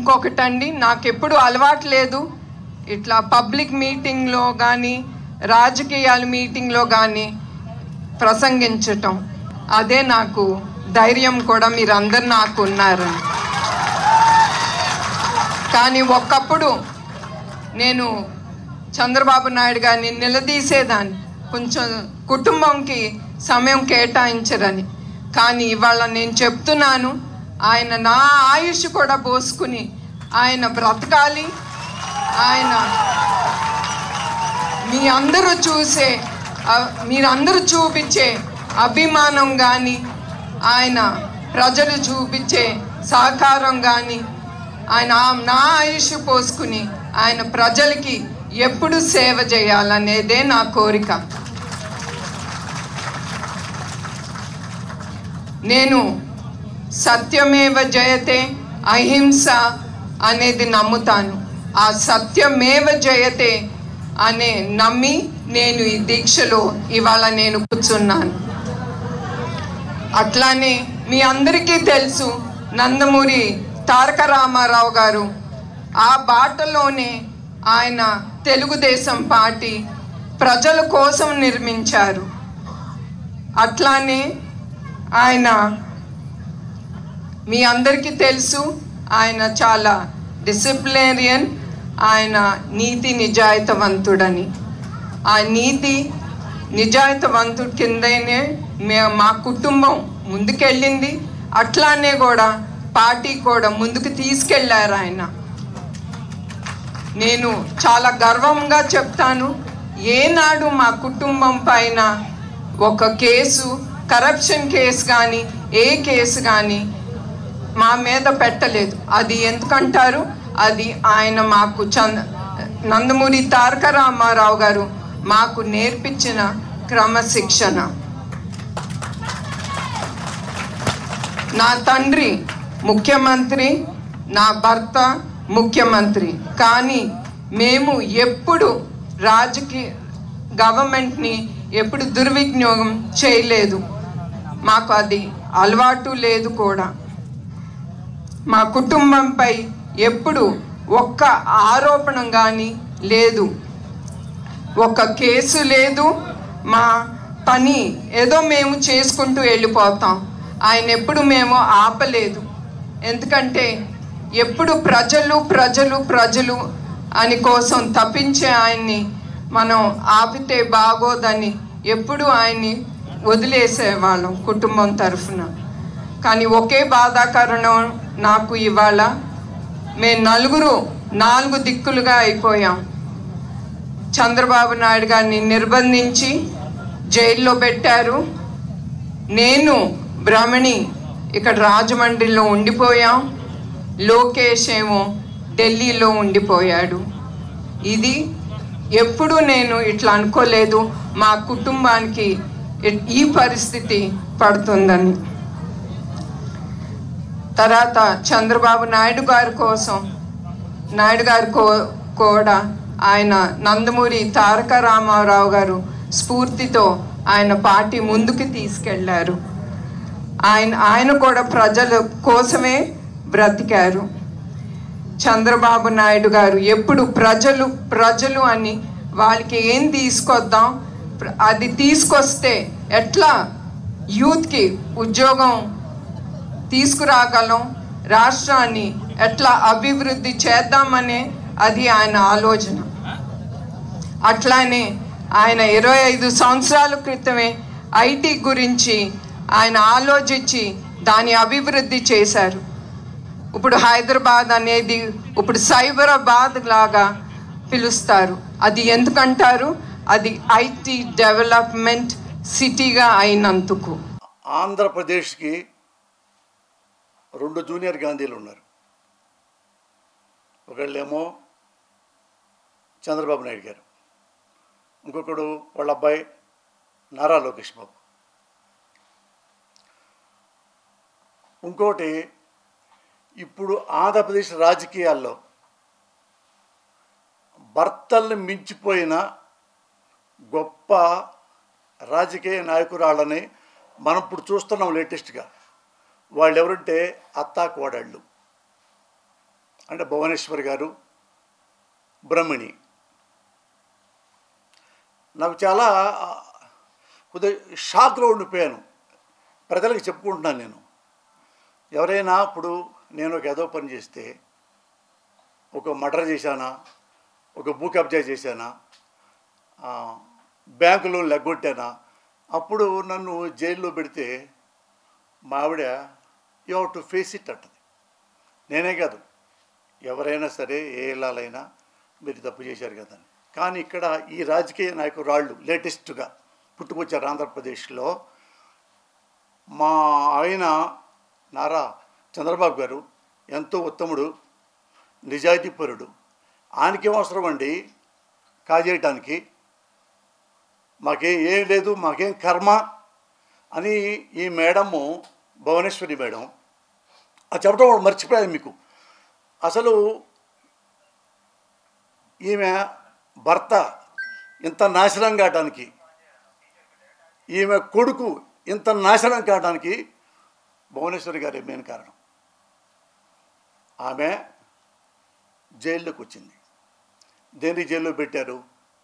ఇంకొకటండి నాకెప్పుడు అలవాటు లేదు ఇట్లా పబ్లిక్ మీటింగ్లో కానీ రాజకీయాల మీటింగ్లో కానీ ప్రసంగించటం అదే నాకు ధైర్యం కూడా మీరందరు నాకు ఉన్నారు కానీ ఒక్కప్పుడు నేను చంద్రబాబు నాయుడు గారిని నిలదీసేదాన్ని కొంచెం కుటుంబంకి సమయం కేటాయించరని కానీ ఇవాళ నేను చెప్తున్నాను ఆయన నా ఆయుష్ కూడా పోసుకుని ఆయన బ్రతకాలి ఆయన మీ అందరూ చూసే ఆ- మీరందరూ చూపించే అభిమానం కానీ ఆయన ప్రజలు చూపించే సహకారం కానీ ఆయన ఆ- నా ఆయుష్ పోసుకుని ఆయన ప్రజలకి ఎప్పుడు సేవ చేయాలనేదే నా కోరిక నేను సత్యమేవ జయతే అహింస అనేది నమ్ముతాను ఆ సత్యమేవ జయతే అనే నమ్మి నేను ఈ దీక్షలో ఇవాళ నేను కూర్చున్నాను అట్లానే మీ అందరికీ తెలుసు నందమూరి తారక రామారావు గారు ఆ బాటలోనే ఆయన తెలుగుదేశం పార్టీ ప్రజల కోసం నిర్మించారు అట్లానే ఆయన మీ అందరికీ తెలుసు ఆయన చాలా డిసిప్లినేరియన్ ఆయన నీతి నిజాయితవంతుడని ఆ నీతి నిజాయితవంతుడి కిందనే మే మా కుటుంబం ముందుకెళ్ళింది అట్లానే కూడా పార్టీ కూడా ముందుకు తీసుకెళ్లారు ఆయన నేను చాలా గర్వంగా చెప్తాను ఏనాడు మా కుటుంబం పైన ఒక కేసు కరప్షన్ కేసు కానీ ఏ కేసు కానీ మా మీద పెట్టలేదు అది ఎందుకంటారు అది ఆయన మాకు చంద నందమూరి తారక రామారావు గారు మాకు నేర్పించిన క్రమశిక్షణ నా తండ్రి ముఖ్యమంత్రి నా భర్త ముఖ్యమంత్రి కానీ మేము ఎప్పుడు రాజకీయ గవర్నమెంట్ని ఎప్పుడు దుర్వినియోగం చేయలేదు మాకు అది అలవాటు లేదు కూడా మా కుటుంబంపై ఎప్పుడు ఒక్క ఆరోపణ కానీ లేదు ఒక కేసు లేదు మా పని ఏదో మేము చేసుకుంటూ వెళ్ళిపోతాం ఆయన ఎప్పుడు మేము ఆపలేదు ఎందుకంటే ఎప్పుడు ప్రజలు ప్రజలు ప్రజలు అని కోసం తప్పించే ఆయన్ని మనం ఆపితే బాగోదని ఎప్పుడు ఆయన్ని వదిలేసేవాళ్ళం కుటుంబం తరఫున కానీ ఒకే బాధాకరణం నాకు ఇవాళ మేము నలుగురు నాలుగు దిక్కులుగా అయిపోయాం చంద్రబాబు నాయుడు గారిని నిర్బంధించి జైల్లో పెట్టారు నేను భ్రమణి ఇక్కడ రాజమండ్రిలో ఉండిపోయాం లోకేష్ ఏమో ఢిల్లీలో ఉండిపోయాడు ఇది ఎప్పుడు నేను ఇట్లా అనుకోలేదు మా కుటుంబానికి ఇ- ఈ పరిస్థితి పడుతుందని తర్వాత చంద్రబాబు నాయుడు గారి కోసం నాయుడు గారి కో కూడా ఆయన నందమూరి తారక రామారావు గారు స్ఫూర్తితో ఆయన పార్టీ ముందుకు తీసుకెళ్లారు ఆయన ఆయన కూడా ప్రజల కోసమే బ్రతికారు చంద్రబాబు నాయుడు గారు ఎప్పుడు ప్రజలు ప్రజలు అని వాళ్ళకి ఏం తీసుకొద్దాం ప్ర- అది తీసుకొస్తే ఎట్లా యూత్కి ఉద్యోగం తీసుకురాగలం రాష్ట్రాన్ని ఎట్లా అభివృద్ధి చేద్దామనే అది ఆయన ఆలోచన అట్లానే ఆయన ఇరవై ఐదు సంవత్సరాల క్రితమే ఐటీ గురించి ఆయన ఆలోచించి దాని అభివృద్ధి చేశారు ఇప్పుడు హైదరాబాద్ అనేది ఇప్పుడు సైబరాబాద్ లాగా పిలుస్తారు అది ఎందుకంటారు అది ఐటీ డెవలప్మెంట్ సిటీగా అయినందుకు ఆంధ్రప్రదేశ్కి రెండు జూనియర్ గాంధీలు ఉన్నారు ఒకళ్ళేమో చంద్రబాబు నాయుడు గారు ఇంకొకడు వాళ్ళ అబ్బాయి నారా లోకేష్ బాబు ఇంకోటి ఇప్పుడు ఆంధ్రప్రదేశ్ రాజకీయాల్లో భర్తల్ని మించిపోయిన గొప్ప రాజకీయ నాయకురాళ్ళని మనం ఇప్పుడు చూస్తున్నాం లేటెస్ట్గా వాళ్ళు ఎవరంటే అత్తా కోడళ్ళు అంటే భువనేశ్వర్ గారు బ్రహ్మిణి నాకు చాలా ఆ, కొద్దిగా షాక్లో ఉండిపోయాను ప్రజలకు చెప్పుకుంటున్నాను నేను ఎవరైనా ఇప్పుడు నేను ఒక ఏదో పని చేస్తే ఒక మర్డర్ చేశానా ఒక భూ కబ్జా చేశానా ఆ, బ్యాంకు లోన్ లెగ్గొట్టానా అప్పుడు నన్ను జైల్లో పెడితే మా ఆవిడ you have to face it అంటది నేనే కాదు ఎవరైనా సరే ఏ ఇళ్ళాలైనా మీరు తప్పు చేశారు కదా అని కానీ ఇక్కడ ఈ రాజకీయ నాయకురాళ్ళు లేటెస్ట్గా పుట్టుకొచ్చారు ఆంధ్రప్రదేశ్లో మా ఆయన నారా చంద్రబాబు గారు ఎంతో ఉత్తముడు నిజాయితీపరుడు ఆయనకేం అవసరం అండి కాజేయటానికి మాకే ఏం లేదు మాకేం కర్మ అని ఈ మేడము భువనేశ్వరి మేడం అది చెప్పడం వాడు మర్చిపోయాను మీకు అసలు ఈమె భర్త ఇంత నాశనం కావడానికి ఈమె కొడుకు ఇంత నాశనం కావడానికి భువనేశ్వరి గారి మెయిన్ కారణం ఆమె జైల్లోకి వచ్చింది దేని జైల్లో పెట్టారు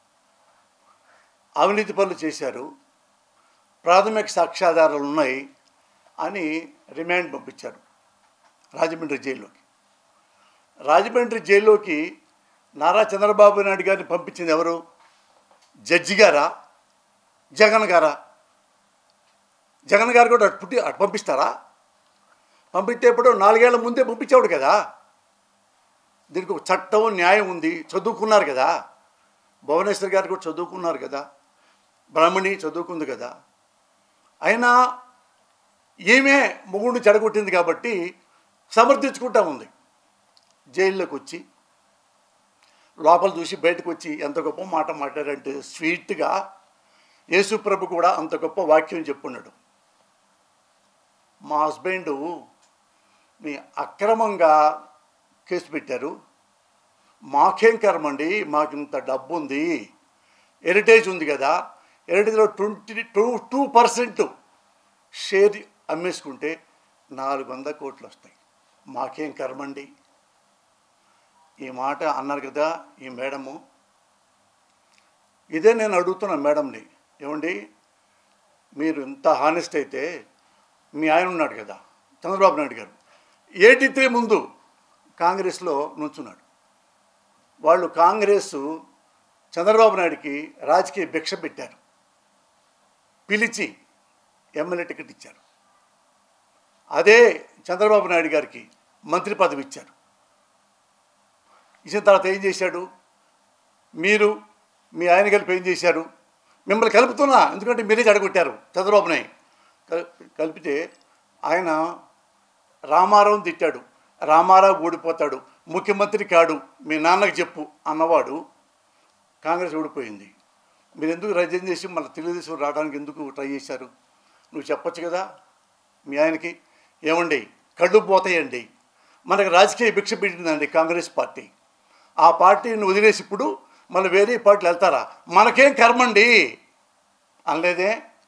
అవినీతి పనులు చేశారు ప్రాథమిక సాక్ష్యాధారాలు ఉన్నాయి అని రిమాండ్ పంపించారు రాజమండ్రి జైల్లోకి రాజమండ్రి జైల్లోకి నారా చంద్రబాబు నాయుడు గారిని పంపించింది ఎవరు జడ్జి గారా జగన్ గారా జగన్ గారు కూడా అటు పుట్టి అటు పంపిస్తారా పంపిస్తే ఇప్పుడు నాలుగేళ్ల ముందే పంపించేవాడు కదా దీనికి ఒక చట్టం న్యాయం ఉంది చదువుకున్నారు కదా భువనేశ్వర్ గారు కూడా చదువుకున్నారు కదా బ్రాహ్మణి చదువుకుంది కదా అయినా ఈమె మొగుడిని చెడగొట్టింది కాబట్టి సమర్థించుకుంటా ఉంది జైల్లోకి వచ్చి లోపల చూసి బయటకు వచ్చి ఎంత గొప్ప మాట మాట్లాడంటే స్వీట్గా యేసుప్రభు కూడా అంత గొప్ప వాక్యం చెప్పున్నాడు మా హస్బెండ్ మీ అక్రమంగా కేసు పెట్టారు మాకేం కర్మండి మాకు ఇంత డబ్బు ఉంది హెరిటేజ్ ఉంది కదా హెరిటేజ్లో twenty two two percent share అమ్మేసుకుంటే నాలుగు వందల కోట్లు వస్తాయి మాకేం కర్మండి ఈ మాట అన్నారు కదా ఈ మేడము ఇదే నేను అడుగుతున్నా మేడంని ఏమండి మీరు ఇంత హానెస్ట్ అయితే మీ ఆయన ఉన్నాడు కదా చంద్రబాబు నాయుడు గారు ఎయిటీ త్రీ ముందు కాంగ్రెస్లో నుంచున్నాడు వాళ్ళు కాంగ్రెస్ చంద్రబాబు నాయుడికి రాజకీయ భిక్ష పెట్టారు పిలిచి ఎమ్మెల్యే టికెట్ ఇచ్చారు అదే చంద్రబాబు నాయుడు గారికి మంత్రి పదవి ఇచ్చారు ఇచ్చిన తర్వాత ఏం చేశాడు మీరు మీ ఆయన కలిపి ఏం చేశారు మిమ్మల్ని కలుపుతున్నా ఎందుకంటే మీరే చెడగొట్టారు చంద్రబాబుని కల్- కలిపితే ఆయన రామారావు తిట్టాడు రామారావు ఓడిపోతాడు ముఖ్యమంత్రి కాడు మీ నాన్నకి చెప్పు అన్నవాడు కాంగ్రెస్ ఓడిపోయింది మీరు ఎందుకు రజన్ చేసి మళ్ళీ తెలుగుదేశం రావడానికి ఎందుకు ట్రై చేశారు నువ్వు చెప్పొచ్చు కదా మీ ఆయనకి ఏమండి కళ్ళు పోతాయండి మనకు రాజకీయ భిక్ష పెట్టిందండి కాంగ్రెస్ పార్టీ ఆ పార్టీని వదిలేసి ఇప్పుడు మళ్ళీ వేరే పార్టీలు వెళ్తారా మనకేం కర్మండి అనలేదే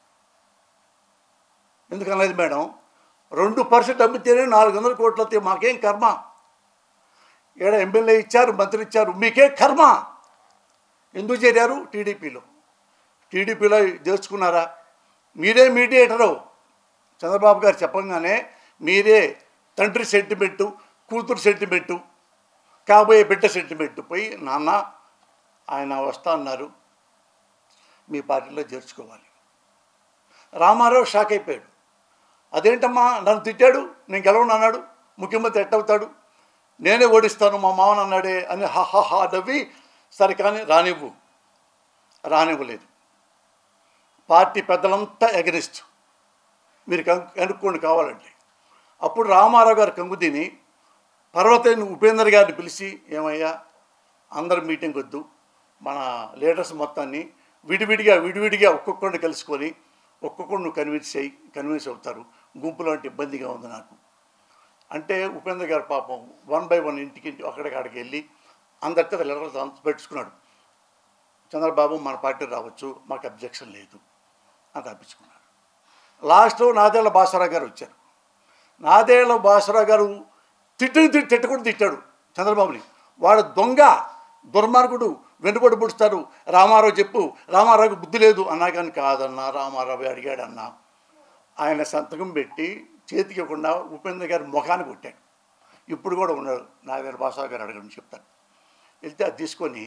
ఎందుకు అనలేదు మేడం రెండు పర్సెంట్ అమ్మితేనే నాలుగు వందల కోట్లు వస్తే మాకేం కర్మ ఏడ ఎమ్మెల్యే ఇచ్చారు మంత్రి ఇచ్చారు మీకే కర్మ ఎందుకు చేరారు టీడీపీలో టీడీపీలో చేర్చుకున్నారా మీరే మీడియేటరు చంద్రబాబు గారు చెప్పంగానే మీరే తండ్రి సెంటిమెంటు కూతురు సెంటిమెంటు కాబోయే బిడ్డ సెంటిమెంటు పోయి నాన్న ఆయన వస్తా అన్నారు మీ పార్టీలో చేర్చుకోవాలి రామారావు షాక్ అయిపోయాడు అదేంటమ్మా నన్ను తిట్టాడు నేను గెలవను అన్నాడు ముఖ్యమంత్రి ఎట్టవుతాడు నేనే ఓడిస్తాను మా మామని అన్నాడే అని హా హా హా నవ్వి సరే కానీ రానివ్వు రానివ్వలేదు పార్టీ పెద్దలంతా ఎగనిస్ట్ మీరు కను- కనుక్కోండి కావాలంటే అప్పుడు రామారావు గారు కంగు తిని పర్వతేని ఉపేందర్ గారిని పిలిచి ఏమయ్యా అందరు మీటింగ్ వద్దు మన లీడర్స్ మొత్తాన్ని విడివిడిగా విడివిడిగా ఒక్కొక్కరిని కలుసుకొని ఒక్కొక్కరు నువ్వు కన్విన్స్ అయ్యి కన్విన్స్ అవుతారు గుంపులో అంటే ఇబ్బందిగా ఉంది నాకు అంటే ఉపేంద్ర గారు పాపం వన్ బై వన్ ఇంటికి అక్కడికి వెళ్ళి అందరితో లెటర్స్ పెట్టుకున్నాడు చంద్రబాబు మన పార్టీ రావచ్చు మాకు అబ్జెక్షన్ లేదు అని రాపించుకున్నాడు లాస్ట్లో నాదేళ్ల బాసరా గారు వచ్చారు నాదేళ్ల బాసరా గారు తిట్టిన తిట్టి తిట్టకుండా తిట్టాడు చంద్రబాబుని వాడు దొంగ దుర్మార్గుడు వెనుబడి పుడుస్తారు రామారావు చెప్పు రామారావుకి బుద్ధి లేదు అన్నా కానీ కాదన్నా రామారావు అడిగాడన్నా ఆయన సంతకం పెట్టి చేతికి ఇవ్వకుండా ఉపేంద్ర గారి ముఖాన్ని కొట్టాడు ఇప్పుడు కూడా ఉన్నాడు నా దగ్గర బాసా గారు అడగడం చెప్తాను వెళ్తే అది తీసుకొని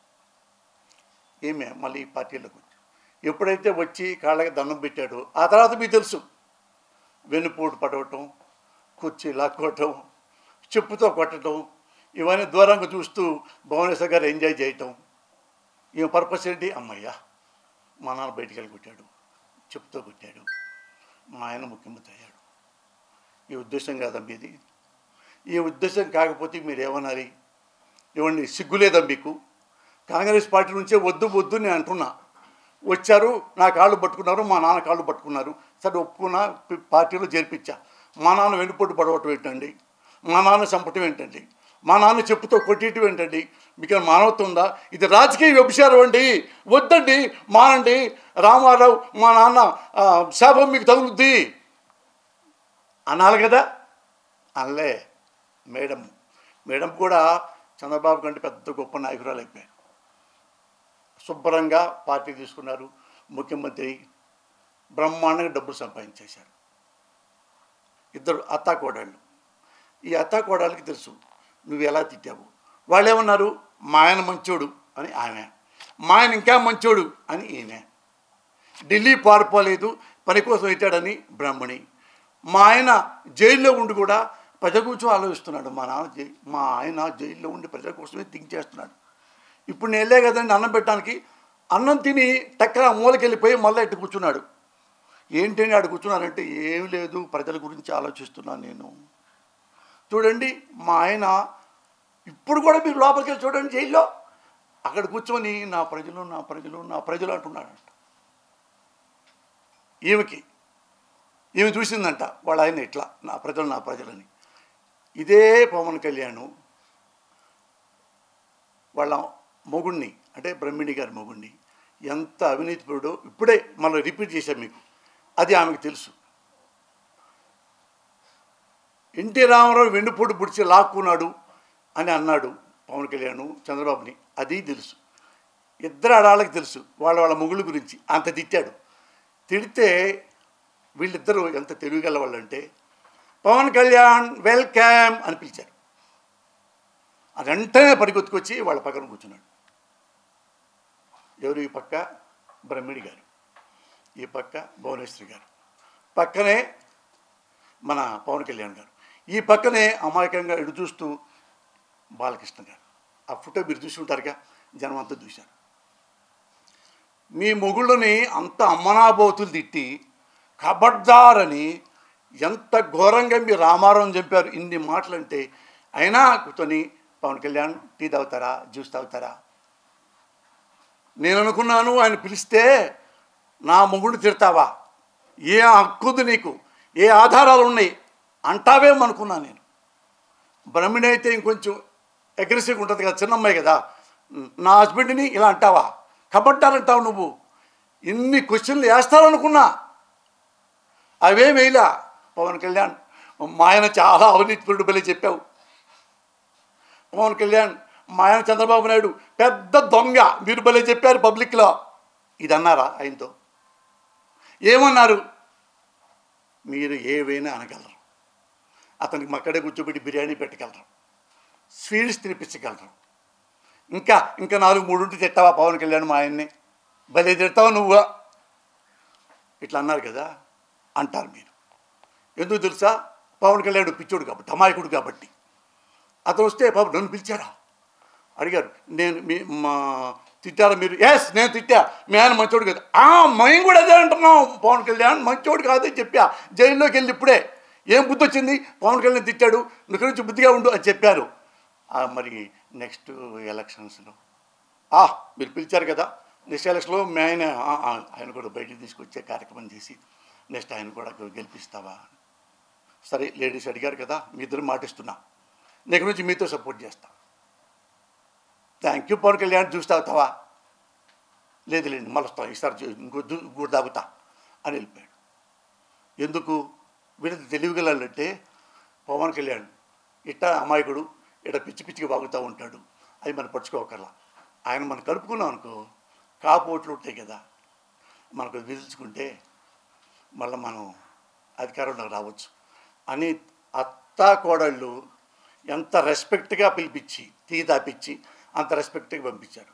ఏమే మళ్ళీ ఈ పార్టీలోకి వచ్చి ఎప్పుడైతే వచ్చి కాళ్ళకి దండం పెట్టాడో ఆ తర్వాత మీకు తెలుసు వెన్నుపోటు పడవటం కుర్చీ లాక్కోవటం చెప్పుతో కొట్టడం ఇవన్నీ దూరంగా చూస్తూ భువనేశ్వర్ గారు ఎంజాయ్ చేయటం ఈమె పర్పస్ ఏంటి అమ్మయ్య మా నాన్న బయటికి వెళ్ళి కొట్టాడు చెప్పుతో కొట్టాడు మా ఆయన ముఖ్యమంత్రి అయ్యాడు ఈ ఉద్దేశం కాదా మీది ఈ ఉద్దేశం కాకపోతే మీరు ఏమన్నారు ఇవ్వండి సిగ్గులేదా మీకు కాంగ్రెస్ పార్టీ నుంచే వద్దు వద్దు నేను అంటున్నా వచ్చారు నా కాళ్ళు పట్టుకున్నారు మా నాన్న కాళ్ళు పట్టుకున్నారు సరే ఒప్పుకున్నా పి- పార్టీలో చేర్పించా మా నాన్న వెనుపోటు పడవటం ఏంటండి మా నాన్న చంపటం ఏంటండి మా నాన్న చెప్పుతో కొట్టేయటం ఏంటండి మీకు ఏమైనా మానవత్వం ఉందా ఇది రాజకీయ వ్యభిచారం అండి వద్దండి మానండి రామారావు మా నాన్న ఆ, శాపం మీకు తగులుద్ది అనాలి కదా అనలే మేడం మేడం కూడా చంద్రబాబు కంటే పెద్ద గొప్ప నాయకురాలు అయిపోయారు శుభ్రంగా పార్టీ తీసుకున్నారు ముఖ్యమంత్రి బ్రహ్మాండంగా డబ్బులు సంపాదించేశారు ఇద్దరు అత్తా కోడళ్ళు ఈ అత్తా కోడళ్ళకి తెలుసు నువ్వు ఎలా తిట్టావు వాళ్ళు ఏమన్నారు మా ఆయన మంచోడు అని ఆమె మా ఆయన ఇంకా మంచోడు అని ఈమె ఢిల్లీ పారిపోలేదు పని కోసం వచ్చాడని బ్రాహ్మణి మా ఆయన జైల్లో ఉండి కూడా ప్రజల కోసం ఆలోచిస్తున్నాడు మా నాన్న జై మా ఆయన జైల్లో ఉండి ప్రజల కోసమే థింక్ చేస్తున్నాడు ఇప్పుడు నేను వెళ్ళే కదండి అన్నం పెట్టడానికి అన్నం తిని టక్కన మూలకి వెళ్ళిపోయి మళ్ళీ ఇటు కూర్చున్నాడు ఏంటని ఆడు కూర్చున్నారంటే ఏం లేదు ప్రజల గురించి ఆలోచిస్తున్నాను నేను చూడండి మా ఆయన ఇప్పుడు కూడా మీరు లోపలికి వెళ్ళి చూడండి జైల్లో అక్కడ కూర్చొని నా ప్రజలు నా ప్రజలు నా ప్రజలు అంటున్నాడంట ఈమెకి ఈమె చూసిందంట వాళ్ళ ఆయన ఇట్లా నా ప్రజలు నా ప్రజలని ఇదే పవన్ కళ్యాణ్ వాళ్ళ మొగుణ్ణి అంటే బ్రహ్మిణి గారి మొగుణ్ణి ఎంత అవినీతిపరుడో ఇప్పుడే మళ్ళీ రిపీట్ చేశాం మీకు అది ఆమెకు తెలుసు ఎన్టీ రామారావు వెన్నుపోటు పుడిచి లాక్కున్నాడు అని అన్నాడు పవన్ కళ్యాణ్ చంద్రబాబుని అది తెలుసు ఇద్దరు ఆడాళ్ళకి తెలుసు వాళ్ళ వాళ్ళ మొగుళ్ళ గురించి అంత తిట్టాడు తిడితే వీళ్ళిద్దరూ ఎంత తెలివిగల వాళ్ళు అంటే పవన్ కళ్యాణ్ వెల్కమ్ అని పిలిచారు అది వెంటనే పరిగెత్తుకొచ్చి వాళ్ళ పక్కన కూర్చున్నాడు ఎవరు ఈ పక్క బ్రహ్మిడి గారు ఈ పక్క భువనేశ్వరి గారు పక్కనే మన పవన్ కళ్యాణ్ గారు ఈ పక్కనే అమాయకంగా ఎడు చూస్తూ బాలకృష్ణ గారు ఆ ఫోటో మీరు చూసి ఉంటారుగా జనం అంతా చూశారు మీ మొగుళ్ళని అంత అమ్మనాబోతులు తిట్టి కబడ్దారని ఎంత ఘోరంగా మీరు రామారావు చెప్పారు ఇన్ని మాటలంటే అయినా కూర్చొని పవన్ కళ్యాణ్ టీ తాగుతారా జ్యూస్ తాగుతారా నేను అనుకున్నాను ఆయన పిలిస్తే నా మొగుడు తిడతావా ఏ హక్కుంది నీకు ఏ ఆధారాలు ఉన్నాయి అంటావేమనుకున్నా నేను బ్రహ్మిణి అయితే ఇంకొంచెం అగ్రెసివ్గా ఉంటుంది కదా చిన్న అమ్మాయి కదా నా హస్బెండ్ని ఇలా అంటావా కబడ్డారంటావు నువ్వు ఇన్ని క్వశ్చన్లు వేస్తారనుకున్నా అవేం వేయలా పవన్ కళ్యాణ్ మా ఆయన చాలా అవినీతిపరుడు బలి చెప్పావు పవన్ కళ్యాణ్ మా ఆయన చంద్రబాబు నాయుడు పెద్ద దొంగ మీరు భలే చెప్పారు పబ్లిక్లో ఇది అన్నారా ఆయనతో ఏమన్నారు మీరు ఏవైనా అనగలరు అతనికి మక్కడే కూర్చోబెట్టి బిర్యానీ పెట్టగలరు స్వీట్స్ తినిపించగలరు ఇంకా ఇంకా నాలుగు మూడుంటి తిట్టావా పవన్ కళ్యాణ్ మా ఆయన్ని భలే తిడతావు నువ్వు ఇట్లా అన్నారు కదా అంటారు మీరు ఎందుకు తెలుసా పవన్ కళ్యాణ్ పిచ్చోడు కాబట్టి అమాయకుడు కాబట్టి అతను వస్తే బాబు నన్ను పిలిచారా అడిగారు నేను మీ మా తిట్టారా మీరు ఎస్ నేను తిట్టా మీ ఆయన మంచోడు కాదు ఆ మేము కూడా అదే అంటున్నాం పవన్ కళ్యాణ్ మంచోడు కాదని చెప్పా జైల్లోకి వెళ్ళి ఇప్పుడే ఏం బుద్ధి వచ్చింది పవన్ కళ్యాణ్ తిట్టాడు నువ్వు నుంచి బుద్ధిగా ఉండు అని చెప్పారు ఆ, మరి నెక్స్ట్ ఎలక్షన్స్లో ఆ మీరు పిలిచారు కదా నెక్స్ట్ ఎలక్షన్లో మీ ఆయన ఆ, ఆ, ఆయన కూడా బయటికి తీసుకొచ్చే కార్యక్రమం చేసి నెక్స్ట్ ఆయన కూడా గెలిపిస్తావా సరే లేడీస్ అడిగారు కదా మీ ఇద్దరు మాటిస్తున్నా నెక్స్ట్ నుంచి మీతో సపోర్ట్ చేస్తా thank you Pawan Kalyan juice తాగుతావా లేదు లేండి మళ్ళీ వస్తాం ఈసారి జ్యూ- ఇంకో జ్యూ- ఇంకోటి తాగుతా అని వెళ్ళిపోయాడు ఎందుకు వీళ్ళది తెలివిగలంటే పవన్ కళ్యాణ్ ఇట్ట అమాయకుడు ఇక్కడ పిచ్చి పిచ్చిగా వాగుతూ ఉంటాడు అవి మనం పరుచుకోకర్లా ఆయన మనం కలుపుకున్నాం అనుకో కాపోట్లు ఉంటాయి కదా మనకు విధించుకుంటే మళ్ళీ మనం అధికారంలోకి రావచ్చు అని అత్తా కోడళ్ళు ఎంత రెస్పెక్ట్గా పిలిపించి టీ తాపించి అంత రెస్పెక్ట్గా పంపించారు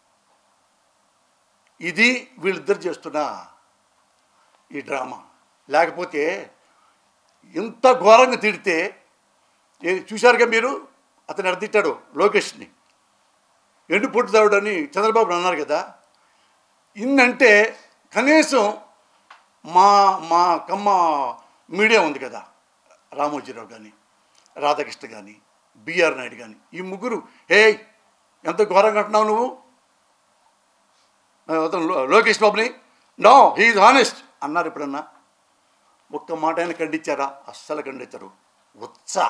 ఇది వీళ్ళిద్దరు చేస్తున్న ఈ డ్రామా లేకపోతే ఇంత ఘోరంగా తిడితే ఏ- చూశారుగా మీరు అతను ఎడతిట్టాడు లోకేష్ని ఎండు పుట్టుదావుడు అని చంద్రబాబు అన్నారు కదా ఇన్నంటే కనీసం మా మా కమ్మ మీడియా ఉంది కదా రామోజీరావు కానీ రాధాకృష్ణ కానీ బిఆర్ నాయుడు కానీ ఈ ముగ్గురు హే ఎంత ఘోరంగా అంటున్నావు నువ్వు ఆ, అతను లో- లోకేష్ బాబుని నో హీఈ్ హానెస్ట్ అన్నారు ఎప్పుడన్నా ఒక్క మాట ఆయన ఖండించారా అస్సలు ఖండించరు ఉత్సా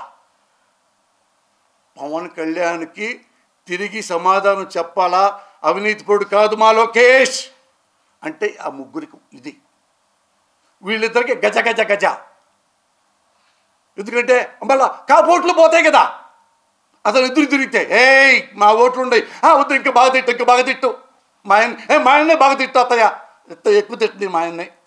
పవన్ కళ్యాణ్కి తిరిగి సమాధానం చెప్పాలా అవినీతిపరుడు కాదు మా లోకేష్ అంటే ఆ ముగ్గురికి ఇది వీళ్ళిద్దరికి గజ గజ గజ ఎందుకంటే మళ్ళా కాపోట్లు పోతాయి కదా అతను ఎదురు తిరిగితే ఏయ్ మా ఓట్లు ఉండయి ఆ వద్దు ఇంకా బాగా తిట్టు ఇంకా బాగా తిట్టు మా ఆయన ఏ మా ఆయన్నే బాగా తిట్టు అత్తయ్య ఎంత ఎక్కువ తిట్టింది మా ఆయన్నే